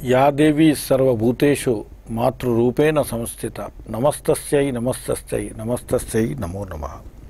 yeah దేవీ సర్వభూతేషు మాతృరూపేణ సంస్థిత నమస్తస్యై నమస్తస్యై నమస్తస్యై నమో నమ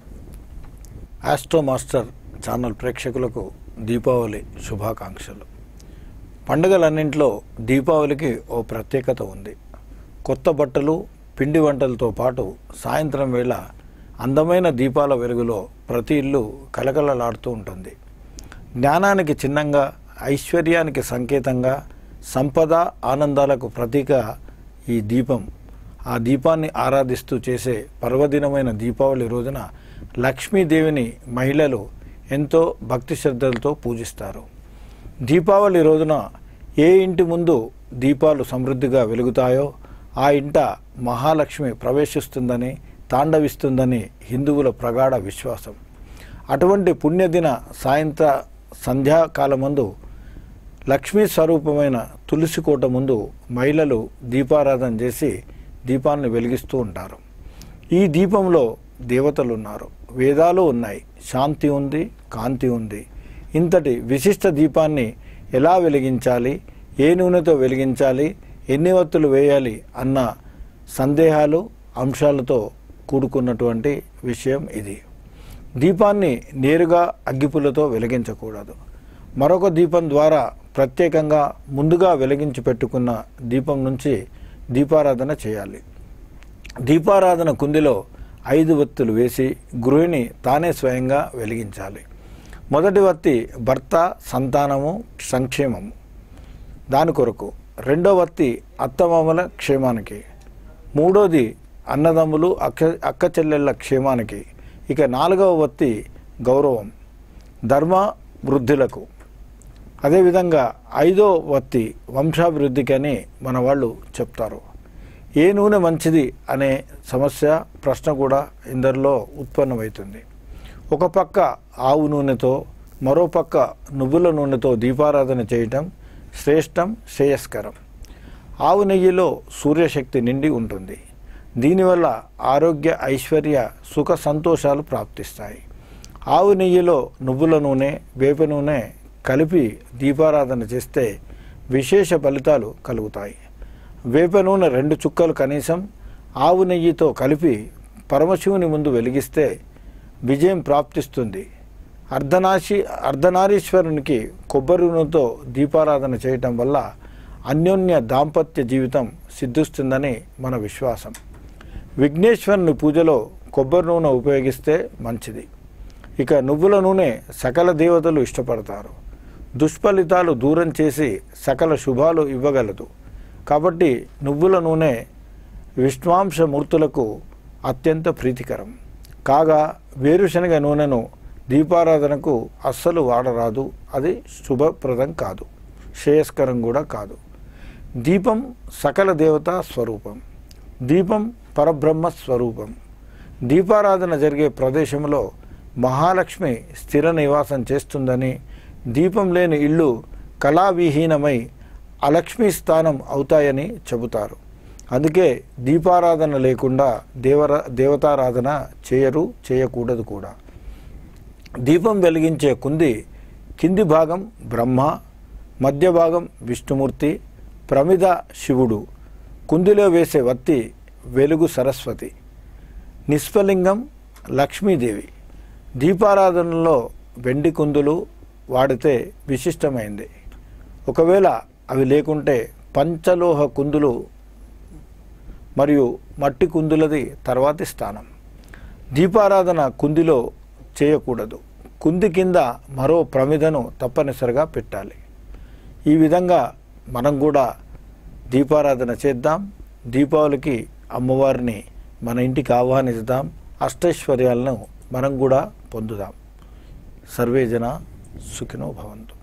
ఆస్ట్రో మాస్టర్ ఛానల్ ప్రేక్షకులకు దీపావళి శుభాకాంక్షలు పండుగలన్నింటిలో దీపావళికి ఓ ప్రత్యేకత ఉంది కొత్త బట్టలు పిండి వంటలతో పాటు సాయంత్రం వేళ అందమైన దీపాల వెలుగులో ప్రతి ఇల్లు కలకలలాడుతూ ఉంటుంది జ్ఞానానికి చిహ్నంగా ఐశ్వర్యానికి సంకేతంగా సంపద ఆనందాలకు ప్రతీక ఈ దీపం ఆ దీపాన్ని ఆరాధిస్తూ చేసే పర్వదినమైన దీపావళి రోజున లక్ష్మీదేవిని మహిళలు ఎంతో భక్తి శ్రద్ధలతో పూజిస్తారు దీపావళి రోజున ఏ ఇంటి ముందు దీపాలు సమృద్ధిగా వెలుగుతాయో ఆ ఇంట మహాలక్ష్మి ప్రవేశిస్తుందని తాండవిస్తుందని హిందువుల ప్రగాఢ విశ్వాసం అటువంటి పుణ్యదిన సాయంత్ర సంధ్యాకాలమందు లక్ష్మీ స్వరూపమైన తులసి కోట ముందు మహిళలు దీపారాధన చేసి దీపాన్ని వెలిగిస్తూ ఉంటారు ఈ దీపంలో దేవతలు ఉన్నారు వేదాలు ఉన్నాయి శాంతి ఉంది కాంతి ఉంది ఇంతటి విశిష్ట దీపాన్ని ఎలా వెలిగించాలి ఏ నూనెతో వెలిగించాలి ఎన్ని వత్తులు వేయాలి అన్న సందేహాలు అంశాలతో కూడుకున్నటువంటి విషయం ఇది దీపాన్ని నేరుగా అగ్గిపుల్లతో వెలిగించకూడదు మరొక దీపం ద్వారా ప్రత్యేకంగా ముందుగా వెలిగించి పెట్టుకున్న దీపం నుంచి దీపారాధన చేయాలి దీపారాధన కుందిలో ఐదు వత్తులు వేసి గృహిణి తానే స్వయంగా వెలిగించాలి మొదటి వత్తి భర్త సంతానము సంక్షేమము దాని కొరకు రెండో వత్తి అత్తమామల క్షేమానికి మూడోది అన్నదమ్ములు అక్క అక్క చెల్లెళ్ళ క్షేమానికి ఇక నాలుగవ వత్తి గౌరవం ధర్మ వృద్ధులకు అదేవిధంగా ఐదో వత్తి వంశాభివృద్ధికి అని మన వాళ్ళు చెప్తారు ఏ నూనె మంచిది అనే సమస్య ప్రశ్న కూడా ఇందరిలో ఉత్పన్నమవుతుంది ఒక పక్క ఆవు నూనెతో మరో పక్క నువ్వుల నూనెతో దీపారాధన చేయటం శ్రేష్టం శ్రేయస్కరం ఆవు నెయ్యిలో సూర్యశక్తి నిండి ఉంటుంది దీనివల్ల ఆరోగ్య ఐశ్వర్య సుఖ సంతోషాలు ప్రాప్తిస్తాయి ఆవు నెయ్యిలో నువ్వుల నూనె వేప నూనె కలిపి దీపారాధన చేస్తే విశేష ఫలితాలు కలుగుతాయి వేప నూనె రెండు చుక్కలు కనీసం ఆవు నెయ్యితో కలిపి పరమశివుని ముందు వెలిగిస్తే విజయం ప్రాప్తిస్తుంది అర్ధనాశి అర్ధనారీశ్వరునికి కొబ్బరి నూనెతో దీపారాధన చేయటం వల్ల అన్యోన్య దాంపత్య జీవితం సిద్ధిస్తుందని మన విశ్వాసం విఘ్నేశ్వరుని పూజలో కొబ్బరి నూనె ఉపయోగిస్తే మంచిది ఇక నువ్వుల నూనె సకల దేవతలు ఇష్టపడతారు దుష్ఫలితాలు దూరం చేసి సకల శుభాలు ఇవ్వగలదు కాబట్టి నువ్వుల నూనె విష్ణువాంశమూర్తులకు అత్యంత ప్రీతికరం కాగా వేరుశనగ నూనెను దీపారాధనకు అస్సలు వాడరాదు అది శుభప్రదం కాదు శ్రేయస్కరం కూడా కాదు దీపం సకల దేవత స్వరూపం దీపం పరబ్రహ్మ స్వరూపం దీపారాధన జరిగే ప్రదేశంలో మహాలక్ష్మి స్థిర నివాసం చేస్తుందని దీపం లేని ఇల్లు కళావిహీనమై అలక్ష్మీ స్థానం అవుతాయని చెబుతారు అందుకే దీపారాధన లేకుండా దేవర దేవతారాధన చేయరు చేయకూడదు కూడా దీపం వెలిగించే కుంది కింది భాగం బ్రహ్మ మధ్య భాగం విష్ణుమూర్తి ప్రమిద శివుడు కుందిలో వేసే వత్తి వెలుగు సరస్వతి నిస్ఫలింగం లక్ష్మీదేవి దీపారాధనలో వెండి కుందులు వాడితే విశిష్టమైంది ఒకవేళ అవి లేకుంటే పంచలోహ కుందులు మరియు మట్టి కుందులది తర్వాతి స్థానం దీపారాధన కుందిలో చేయకూడదు కుంది కింద మరో ప్రమిదను తప్పనిసరిగా పెట్టాలి ఈ విధంగా మనం కూడా దీపారాధన చేద్దాం దీపావళికి అమ్మవారిని మన ఇంటికి ఆహ్వానిద్దాం అష్టైశ్వర్యాలను మనం కూడా పొందుదాం సర్వే జన సుఖినో భవంతు